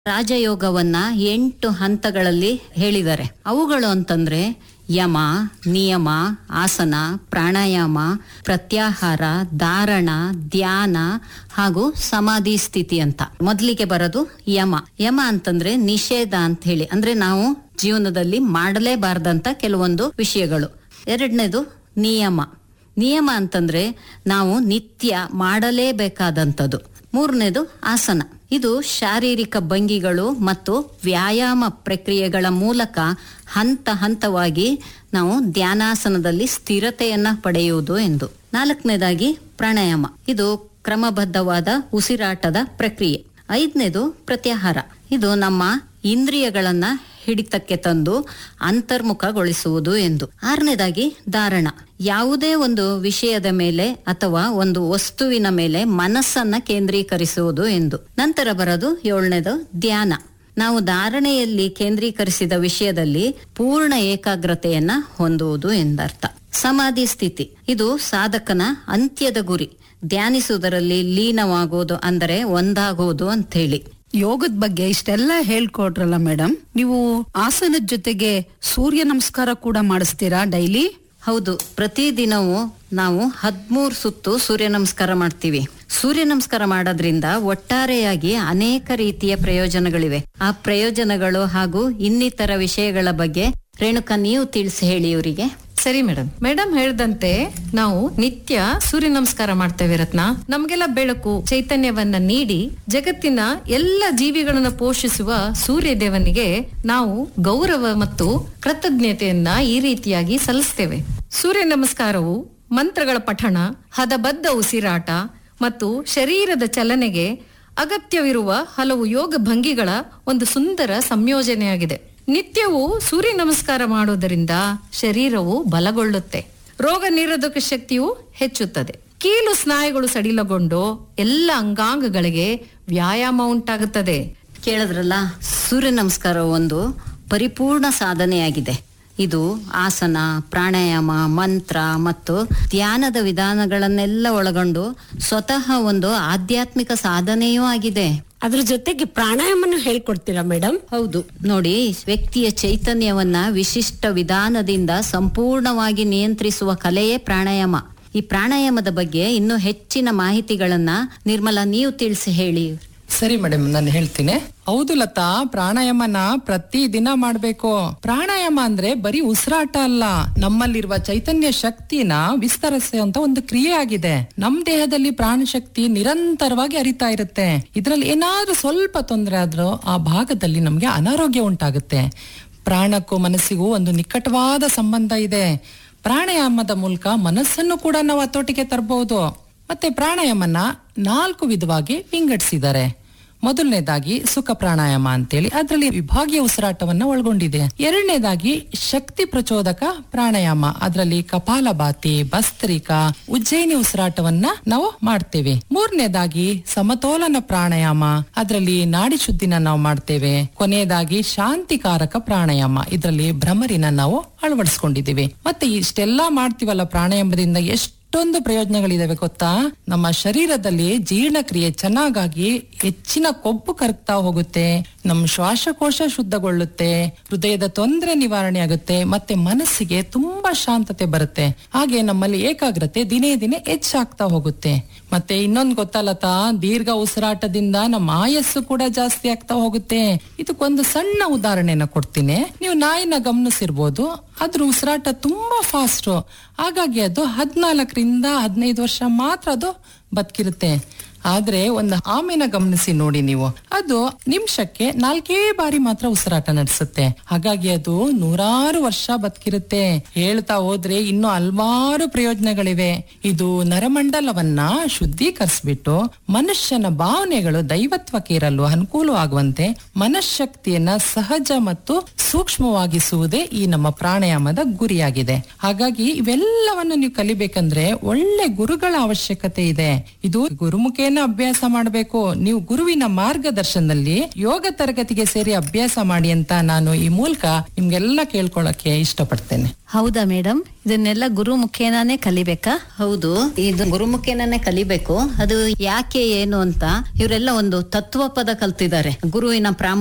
ರಾಜಯೋಗವನ್ನ ಎಂಟು ಹಂತಗಳಲ್ಲಿ ಹೇಳಿದ್ದಾರೆ ಅವುಗಳು ಅಂತಂದ್ರೆ ಯಮ ನಿಯಮ ಆಸನ ಪ್ರಾಣಾಯಾಮ ಪ್ರತ್ಯಾಹಾರ ಧಾರಣ ಧ್ಯಾನ ಹಾಗೂ ಸಮಾಧಿ ಸ್ಥಿತಿ ಅಂತ ಮೊದಲಿಗೆ ಬರೋದು ಯಮ ಯಮ ಅಂತಂದ್ರೆ ನಿಷೇಧ ಅಂತ ಹೇಳಿ ಅಂದ್ರೆ ನಾವು ಜೀವನದಲ್ಲಿ ಮಾಡಲೇಬಾರ್ದಂತ ಕೆಲವೊಂದು ವಿಷಯಗಳು ಎರಡನೇದು ನಿಯಮ ನಿಯಮ ಅಂತಂದ್ರೆ ನಾವು ನಿತ್ಯ ಮಾಡಲೇಬೇಕಾದಂಥದ್ದು ಮೂರನೇದು ಆಸನ ಇದು ಶಾರೀರಿಕ ಭಂಗಿಗಳು ಮತ್ತು ವ್ಯಾಯಾಮ ಪ್ರಕ್ರಿಯೆಗಳ ಮೂಲಕ ಹಂತ ಹಂತವಾಗಿ ನಾವು ಧ್ಯಾನಾಸನದಲ್ಲಿ ಸ್ಥಿರತೆಯನ್ನ ಪಡೆಯುವುದು ಎಂದು ನಾಲ್ಕನೇದಾಗಿ ಪ್ರಾಣಾಯಾಮ ಇದು ಕ್ರಮಬದ್ಧವಾದ ಉಸಿರಾಟದ ಪ್ರಕ್ರಿಯೆ ಐದನೇದು ಪ್ರತ್ಯಾಹಾರ ಇದು ನಮ್ಮ ಇಂದ್ರಿಯಗಳನ್ನ ಹಿಡಿತಕ್ಕೆ ತಂದು ಅಂತರ್ಮುಖಗೊಳಿಸುವುದು ಎಂದು ಆರನೇದಾಗಿ ಧಾರಣ ಯಾವುದೇ ಒಂದು ವಿಷಯದ ಮೇಲೆ ಅಥವಾ ಒಂದು ವಸ್ತುವಿನ ಮೇಲೆ ಮನಸ್ಸನ್ನ ಕೇಂದ್ರೀಕರಿಸುವುದು ಎಂದು ನಂತರ ಬರೋದು ಏಳನೇದು ಧ್ಯಾನ ನಾವು ಧಾರಣೆಯಲ್ಲಿ ಕೇಂದ್ರೀಕರಿಸಿದ ವಿಷಯದಲ್ಲಿ ಪೂರ್ಣ ಏಕಾಗ್ರತೆಯನ್ನ ಹೊಂದುವುದು ಎಂದರ್ಥ ಸಮಾಧಿ ಸ್ಥಿತಿ ಇದು ಸಾಧಕನ ಅಂತ್ಯದ ಗುರಿ ಧ್ಯಾನಿಸುವುದರಲ್ಲಿ ಲೀನವಾಗುವುದು ಅಂದರೆ ಒಂದಾಗುವುದು ಅಂತ ಹೇಳಿ ಯೋಗದ ಬಗ್ಗೆ ಇಷ್ಟೆಲ್ಲ ಹೇಳ್ಕೊಟ್ರಲ್ಲ ಮೇಡಮ್ ನೀವು ಆಸನದ ಜೊತೆಗೆ ಸೂರ್ಯ ನಮಸ್ಕಾರ ಕೂಡ ಮಾಡಿಸ್ತೀರಾ ಡೈಲಿ ಹೌದು ಪ್ರತಿದಿನವೂ ನಾವು ಹದ್ಮೂರು ಸುತ್ತು ಸೂರ್ಯ ನಮಸ್ಕಾರ ಮಾಡ್ತೀವಿ ಸೂರ್ಯ ನಮಸ್ಕಾರ ಮಾಡೋದ್ರಿಂದ ಒಟ್ಟಾರೆಯಾಗಿ ಅನೇಕ ರೀತಿಯ ಪ್ರಯೋಜನಗಳಿವೆ ಆ ಪ್ರಯೋಜನಗಳು ಹಾಗೂ ಇನ್ನಿತರ ವಿಷಯಗಳ ಬಗ್ಗೆ ರೇಣುಕಾ ನೀವು ತಿಳಿಸಿ ಹೇಳಿ ಇವರಿಗೆ ಸರಿ ಮೇಡಮ್ ಮೇಡಮ್ ಹೇಳ್ದಂತೆ ನಾವು ನಿತ್ಯ ಸೂರ್ಯ ನಮಸ್ಕಾರ ಮಾಡ್ತೇವೆ ರತ್ನ ನಮ್ಗೆಲ್ಲ ಬೆಳಕು ಚೈತನ್ಯವನ್ನ ನೀಡಿ ಜಗತ್ತಿನ ಎಲ್ಲ ಜೀವಿಗಳನ್ನ ಪೋಷಿಸುವ ಸೂರ್ಯ ದೇವನಿಗೆ ನಾವು ಗೌರವ ಮತ್ತು ಕೃತಜ್ಞತೆಯನ್ನ ಈ ರೀತಿಯಾಗಿ ಸಲ್ಲಿಸ್ತೇವೆ ಸೂರ್ಯ ನಮಸ್ಕಾರವು ಮಂತ್ರಗಳ ಪಠಣ ಹದಬದ್ಧ ಉಸಿರಾಟ ಮತ್ತು ಶರೀರದ ಚಲನೆಗೆ ಅಗತ್ಯವಿರುವ ಹಲವು ಯೋಗ ಭಂಗಿಗಳ ಒಂದು ಸುಂದರ ಸಂಯೋಜನೆಯಾಗಿದೆ ನಿತ್ಯವೂ ಸೂರ್ಯ ನಮಸ್ಕಾರ ಮಾಡುವುದರಿಂದ ಶರೀರವು ಬಲಗೊಳ್ಳುತ್ತೆ ರೋಗ ನಿರೋಧಕ ಶಕ್ತಿಯು ಹೆಚ್ಚುತ್ತದೆ ಕೀಲು ಸ್ನಾಯುಗಳು ಸಡಿಲಗೊಂಡು ಎಲ್ಲ ಅಂಗಾಂಗಗಳಿಗೆ ವ್ಯಾಯಾಮ ಉಂಟಾಗುತ್ತದೆ ಕೇಳಿದ್ರಲ್ಲ ಸೂರ್ಯ ನಮಸ್ಕಾರ ಒಂದು ಪರಿಪೂರ್ಣ ಸಾಧನೆಯಾಗಿದೆ ಇದು ಆಸನ ಪ್ರಾಣಾಯಾಮ ಮಂತ್ರ ಮತ್ತು ಧ್ಯಾನದ ವಿಧಾನಗಳನ್ನೆಲ್ಲ ಒಳಗೊಂಡು ಸ್ವತಃ ಒಂದು ಆಧ್ಯಾತ್ಮಿಕ ಸಾಧನೆಯೂ ಆಗಿದೆ ಅದ್ರ ಜೊತೆಗೆ ಪ್ರಾಣಾಯಾಮನು ಹೇಳ್ಕೊಡ್ತೀರಾ ಮೇಡಮ್ ಹೌದು ನೋಡಿ ವ್ಯಕ್ತಿಯ ಚೈತನ್ಯವನ್ನ ವಿಶಿಷ್ಟ ವಿಧಾನದಿಂದ ಸಂಪೂರ್ಣವಾಗಿ ನಿಯಂತ್ರಿಸುವ ಕಲೆಯೇ ಪ್ರಾಣಾಯಾಮ ಈ ಪ್ರಾಣಾಯಾಮದ ಬಗ್ಗೆ ಇನ್ನೂ ಹೆಚ್ಚಿನ ಮಾಹಿತಿಗಳನ್ನ ನಿರ್ಮಲಾ ನೀವು ತಿಳಿಸಿ ಹೇಳಿ ಸರಿ ಮೇಡಮ್ ನಾನು ಹೇಳ್ತೀನಿ ಹೌದು ಲತಾ ಪ್ರಾಣಾಯಾಮನ ಪ್ರತಿ ದಿನ ಮಾಡ್ಬೇಕು ಪ್ರಾಣಾಯಾಮ ಅಂದ್ರೆ ಬರೀ ಉಸಿರಾಟ ಅಲ್ಲ ನಮ್ಮಲ್ಲಿರುವ ಚೈತನ್ಯ ಶಕ್ತಿನ ವಿಸ್ತರಿಸುವಂತ ಒಂದು ಕ್ರಿಯೆ ಆಗಿದೆ ನಮ್ ದೇಹದಲ್ಲಿ ಪ್ರಾಣ ಶಕ್ತಿ ನಿರಂತರವಾಗಿ ಹರಿತಾ ಇರುತ್ತೆ ಇದ್ರಲ್ಲಿ ಏನಾದ್ರೂ ಸ್ವಲ್ಪ ತೊಂದರೆ ಆದ್ರೂ ಆ ಭಾಗದಲ್ಲಿ ನಮ್ಗೆ ಅನಾರೋಗ್ಯ ಉಂಟಾಗುತ್ತೆ ಪ್ರಾಣಕ್ಕೂ ಮನಸ್ಸಿಗೂ ಒಂದು ನಿಕಟವಾದ ಸಂಬಂಧ ಇದೆ ಪ್ರಾಣಾಯಾಮದ ಮೂಲಕ ಮನಸ್ಸನ್ನು ಕೂಡ ನಾವು ಹತೋಟಿಗೆ ತರಬಹುದು ಮತ್ತೆ ಪ್ರಾಣಾಯಾಮನ ನಾಲ್ಕು ವಿಧವಾಗಿ ವಿಂಗಡಿಸಿದ್ದಾರೆ ಮೊದಲನೇದಾಗಿ ಸುಖ ಪ್ರಾಣಾಯಾಮ ಅಂತೇಳಿ ಅದರಲ್ಲಿ ವಿಭಾಗೀಯ ಉಸಿರಾಟವನ್ನ ಒಳಗೊಂಡಿದೆ ಎರಡನೇದಾಗಿ ಶಕ್ತಿ ಪ್ರಚೋದಕ ಪ್ರಾಣಾಯಾಮ ಅದರಲ್ಲಿ ಕಪಾಲಭಾತಿ ಭಸ್ತ್ರಿಕಾ ಉಜ್ಜಯಿನಿ ಉಸಿರಾಟವನ್ನ ನಾವು ಮಾಡ್ತೇವೆ ಮೂರನೇದಾಗಿ ಸಮತೋಲನ ಪ್ರಾಣಾಯಾಮ ಅದರಲ್ಲಿ ನಾಡಿ ಶುದ್ಧಿನ ನಾವು ಮಾಡ್ತೇವೆ ಕೊನೆಯದಾಗಿ ಶಾಂತಿಕಾರಕ ಪ್ರಾಣಾಯಾಮ ಇದರಲ್ಲಿ ಭ್ರಮರಿನ ನಾವು ಅಳವಡಿಸ್ಕೊಂಡಿದ್ದೀವಿ ಮತ್ತೆ ಇಷ್ಟೆಲ್ಲಾ ಮಾಡ್ತೀವಲ್ಲ ಪ್ರಾಣಾಯಾಮದಿಂದ ಎಷ್ಟು ಎಷ್ಟೊಂದು ಪ್ರಯೋಜನಗಳಿದಾವೆ ಗೊತ್ತಾ ನಮ್ಮ ಶರೀರದಲ್ಲಿ ಜೀರ್ಣಕ್ರಿಯೆ ಚೆನ್ನಾಗಾಗಿ ಹೆಚ್ಚಿನ ಕೊಬ್ಬು ಕರಗ್ತಾ ಹೋಗುತ್ತೆ ನಮ್ಮ ಶ್ವಾಸಕೋಶ ಶುದ್ಧಗೊಳ್ಳುತ್ತೆ ಹೃದಯದ ತೊಂದರೆ ನಿವಾರಣೆ ಆಗುತ್ತೆ ಮತ್ತೆ ಮನಸ್ಸಿಗೆ ತುಂಬಾ ಶಾಂತತೆ ಬರುತ್ತೆ ಹಾಗೆ ನಮ್ಮಲ್ಲಿ ಏಕಾಗ್ರತೆ ದಿನೇ ದಿನೇ ಹೆಚ್ಚಾಗ್ತಾ ಹೋಗುತ್ತೆ ಮತ್ತೆ ಇನ್ನೊಂದು ಗೊತ್ತಲ್ಲತಾ ದೀರ್ಘ ಉಸಿರಾಟದಿಂದ ನಮ್ಮ ಆಯಸ್ಸು ಕೂಡ ಜಾಸ್ತಿ ಆಗ್ತಾ ಹೋಗುತ್ತೆ ಇದಕ್ಕೊಂದು ಸಣ್ಣ ಉದಾಹರಣೆನ ಕೊಡ್ತೀನಿ ನೀವು ನಾಯಿನ ಗಮನಿಸಿರ್ಬೋದು ಅದ್ರ ಉಸಿರಾಟ ತುಂಬಾ ಫಾಸ್ಟ್ ಹಾಗಾಗಿ ಅದು ಹದ್ನಾಲ್ಕರಿಂದ ಹದಿನೈದು ವರ್ಷ ಮಾತ್ರ ಅದು ಬದುಕಿರುತ್ತೆ ಆದ್ರೆ ಒಂದು ಆಮೆನ ಗಮನಿಸಿ ನೋಡಿ ನೀವು ಅದು ನಿಮಿಷಕ್ಕೆ ನಾಲ್ಕೇ ಬಾರಿ ಮಾತ್ರ ಉಸಿರಾಟ ನಡೆಸುತ್ತೆ ಹಾಗಾಗಿ ಅದು ನೂರಾರು ವರ್ಷ ಬದುಕಿರುತ್ತೆ ಹೇಳ್ತಾ ಹೋದ್ರೆ ಇನ್ನು ಹಲ್ವಾರು ಪ್ರಯೋಜನಗಳಿವೆ ಇದು ನರಮಂಡಲವನ್ನ ಶುದ್ಧೀಕರಿಸ್ಬಿಟ್ಟು ಮನುಷ್ಯನ ಭಾವನೆಗಳು ದೈವತ್ವಕ್ಕೆ ಇರಲು ಅನುಕೂಲವಾಗುವಂತೆ ಮನಃಶಕ್ತಿಯನ್ನ ಸಹಜ ಮತ್ತು ಸೂಕ್ಷ್ಮವಾಗಿಸುವುದೇ ಈ ನಮ್ಮ ಪ್ರಾಣಾಯಾಮದ ಗುರಿಯಾಗಿದೆ ಹಾಗಾಗಿ ಇವೆಲ್ಲವನ್ನು ನೀವು ಕಲಿಬೇಕಂದ್ರೆ ಒಳ್ಳೆ ಗುರುಗಳ ಅವಶ್ಯಕತೆ ಇದೆ ಇದು ಗುರುಮುಖೇನ ಮನೆಯಲ್ಲೇನೆ ಅಭ್ಯಾಸ ಮಾಡಬೇಕು ನೀವು ಗುರುವಿನ ಮಾರ್ಗದರ್ಶನದಲ್ಲಿ ಯೋಗ ತರಗತಿಗೆ ಸೇರಿ ಅಭ್ಯಾಸ ಮಾಡಿ ಅಂತ ನಾನು ಈ ಮೂಲಕ ನಿಮ್ಗೆಲ್ಲ ಕೇಳ್ಕೊಳಕ್ಕೆ ಇಷ್ಟಪಡ್ತೇನೆ ಹೌದಾ ಮೇಡಮ್ ಇದನ್ನೆಲ್ಲ ಗುರು ಮುಖೇನಾನೇ ಕಲಿಬೇಕಾ ಹೌದು ಇದು ಗುರುಮುಖೇನೇ ಕಲಿಬೇಕು ಅದು ಯಾಕೆ ಏನು ಅಂತ ಇವರೆಲ್ಲ ಒಂದು ತತ್ವ ಪದ ಕಲ್ತಿದ್ದಾರೆ ಗುರುವಿನ ಪ್ರಾಮುಖ್ಯ